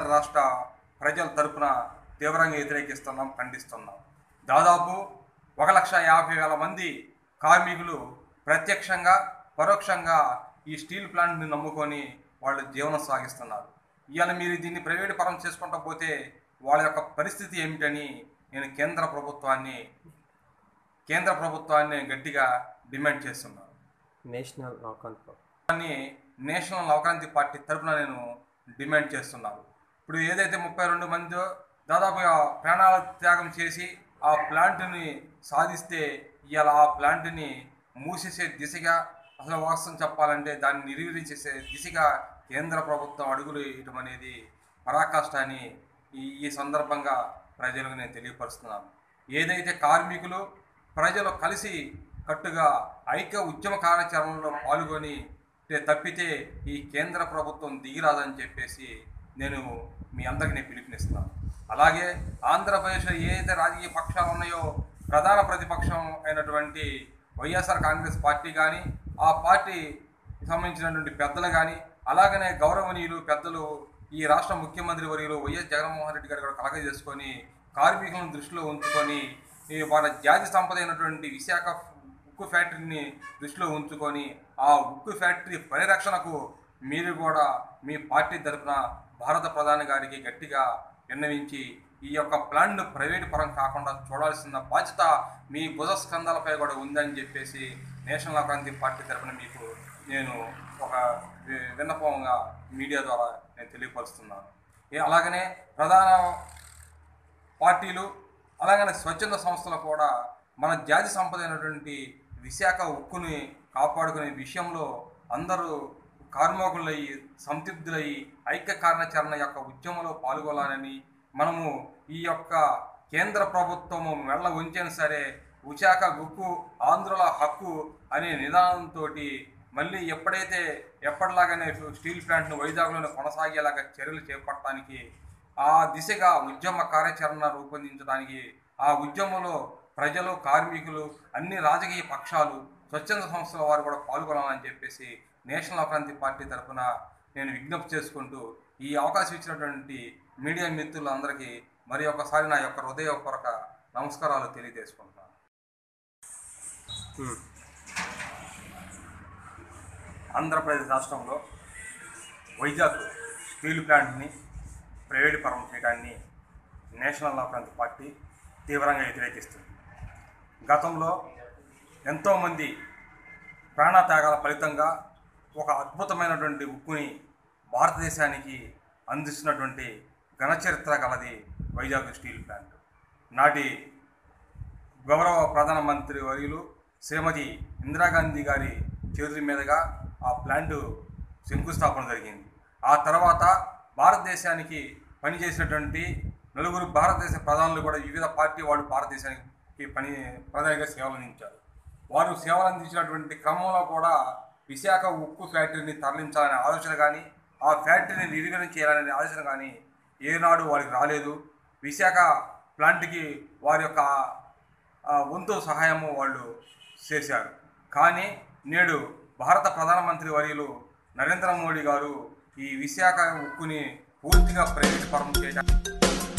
రాష్ట్ర ప్రజల తరపున తీవ్రంగా వ్యతిరేకిస్తున్నాం ఖండిస్తున్నాం దాదాపు ఒక లక్ష యాభై వేల మంది కార్మికులు ప్రత్యక్షంగా పరోక్షంగా ఈ స్టీల్ ప్లాంట్ని నమ్ముకొని వాళ్ళు జీవనం సాగిస్తున్నారు ఇవాళ మీరు దీన్ని ప్రైవేట్ పరం చేసుకుంటా పోతే వాళ్ళ యొక్క పరిస్థితి ఏమిటని నేను కేంద్ర ప్రభుత్వాన్ని కేంద్ర ప్రభుత్వాన్ని గట్టిగా డిమాండ్ చేస్తున్నాను నేషనల్ నౌకాంధ్ర అని నేషనల్ నవక్రాంతి పార్టీ తరపున నేను డిమాండ్ చేస్తున్నాను ఇప్పుడు ఏదైతే ముప్పై రెండు మంది దాదాపుగా ప్రాణాల త్యాగం చేసి ఆ ప్లాంట్ని సాధిస్తే ఇవాళ ఆ ప్లాంట్ని మూసేసే దిశగా అసలు వాస్తవం చెప్పాలంటే దాన్ని నిర్వీర్యం దిశగా కేంద్ర ప్రభుత్వం అడుగులు వేయటం అనేది పరాకాష్ట అని ఈ ఈ సందర్భంగా ప్రజలకు నేను తెలియపరుస్తున్నాను ఏదైతే కార్మికులు ప్రజలు కలిసి కట్టుగా ఐక్య ఉద్యమ కార్యాచరణలో పాల్గొని అంటే తప్పితే ఈ కేంద్ర ప్రభుత్వం దిగిరాదని చెప్పేసి నేను మీ అందరికీ నేను పిలుపునిస్తున్నాను అలాగే ఆంధ్రప్రదేశ్లో ఏదైతే రాజకీయ పక్షాలు ఉన్నాయో ప్రధాన ప్రతిపక్షం అయినటువంటి వైఎస్ఆర్ కాంగ్రెస్ పార్టీ కానీ ఆ పార్టీ సంబంధించినటువంటి పెద్దలు కానీ అలాగనే గౌరవనీయులు పెద్దలు ఈ రాష్ట్ర ముఖ్యమంత్రి వర్యులు వైఎస్ జగన్మోహన్ రెడ్డి గారు కూడా కలగజేసుకొని కార్మికులను దృష్టిలో ఉంచుకొని ఈ వాళ్ళ జాతి సంపద అయినటువంటి విశాఖ ఉక్కు ఫ్యాక్టరీని దృష్టిలో ఉంచుకొని ఆ ఉక్కు ఫ్యాక్టరీ పరిరక్షణకు మీరు కూడా మీ పార్టీ తరఫున భారత ప్రధాని గారికి గట్టిగా విన్నవించి ఈ యొక్క ప్లాంట్ ప్రైవేట్ పరం కాకుండా చూడాల్సిన బాధ్యత మీ భుజ స్కంధాలపై కూడా ఉందని చెప్పేసి నేషనల్ క్రాంతి పార్టీ తరఫున మీకు నేను ఒక వి- విన్నపంగా మీడియా ద్వారా నేను తెలియపరుస్తున్నాను ఏ- అలాగనే ప్రధాన పార్టీలు అలాగనే స్వచ్ఛంద సంస్థలు కూడా మన జాతి సంపద అయినటువంటి విశాఖ ఉక్కుని కాపాడుకునే విషయంలో అందరూ కార్మికులయ్యి సంతృప్తులయ్యి ఐక్య కార్యాచరణ యొక్క ఉద్యమంలో పాల్గొనాలని మనము ఈ యొక్క కేంద్ర ప్రభుత్వము మెళ్ళ ఉంచిన సరే విశాఖ గుక్కు ఆంధ్రుల హక్కు అనే నిదానంతో మళ్ళీ ఎప్పుడైతే ఎప్పటిలాగానే స్టీల్ ప్లాంట్ను వైజాగ్లోనే కొనసాగేలాగా చర్యలు చేపట్టడానికి ఆ దిశగా ఉద్యమ కార్యాచరణ రూపొందించడానికి ఆ ఉద్యమంలో ప్రజలు కార్మికులు అన్ని రాజకీయ పక్షాలు స్వచ్ఛంద సంస్థల వారు కూడా పాల్గొనాలని చెప్పేసి నేషనల్ క్రాంతి పార్టీ తరఫున నేను విజ్ఞప్తి చేసుకుంటూ ఈ అవకాశం ఇచ్చినటువంటి మీడియా మిత్రులందరికీ మరి ఒకసారి నా యొక్క హృదయపూర్వక నమస్కారాలు తెలియజేసుకుంటున్నాను ఆంధ్రప్రదేశ్ రాష్ట్రంలో వైజాగ్ స్టీల్ ప్లాంట్ని ప్రైవేట్ పరం చేయడాన్ని నేషనల్ నవక్రాంతి పార్టీ తీవ్రంగా వ్యతిరేకిస్తుంది గతంలో ఎంతోమంది ప్రాణత్యాగాల ఫలితంగా ఒక అద్భుతమైనటువంటి ఉక్కుని భారతదేశానికి అందిస్తున్నటువంటి ఘనచరిత్ర గలది వైజాగ్ స్టీల్ ప్లాంట్ నాటి గౌరవ ప్రధానమంత్రి వర్యులు శ్రీమతి ఇందిరాగాంధీ గారి చేతుల మీదుగా ఆ ప్లాంట్ శంకుస్థాపన జరిగింది ఆ తర్వాత భారతదేశానికి పనిచేసినటువంటి నలుగురు భారతదేశ ప్రధానులు కూడా వివిధ పార్టీ వాళ్ళు భారతదేశానికి పని ప్రధానిగా సేవలు అందించారు వారు సేవలు అందించినటువంటి క్రమంలో కూడా విశాఖ ఉక్కు ఫ్యాక్టరీని తరలించాలనే ఆలోచన కానీ ఆ ఫ్యాక్టరీని నిర్వీర్యం చేయాలనే ఆలోచన కానీ ఏనాడు వారికి రాలేదు విశాఖ ప్లాంట్కి వారి యొక్క ఆ, వంతు సహాయము వాళ్ళు చేశారు కానీ నేడు భారత ప్రధానమంత్రి వర్యులు నరేంద్ర మోడీ గారు ఈ విశాఖ ఉక్కుని పూర్తిగా ప్రైవేట్ పరం చేయడానికి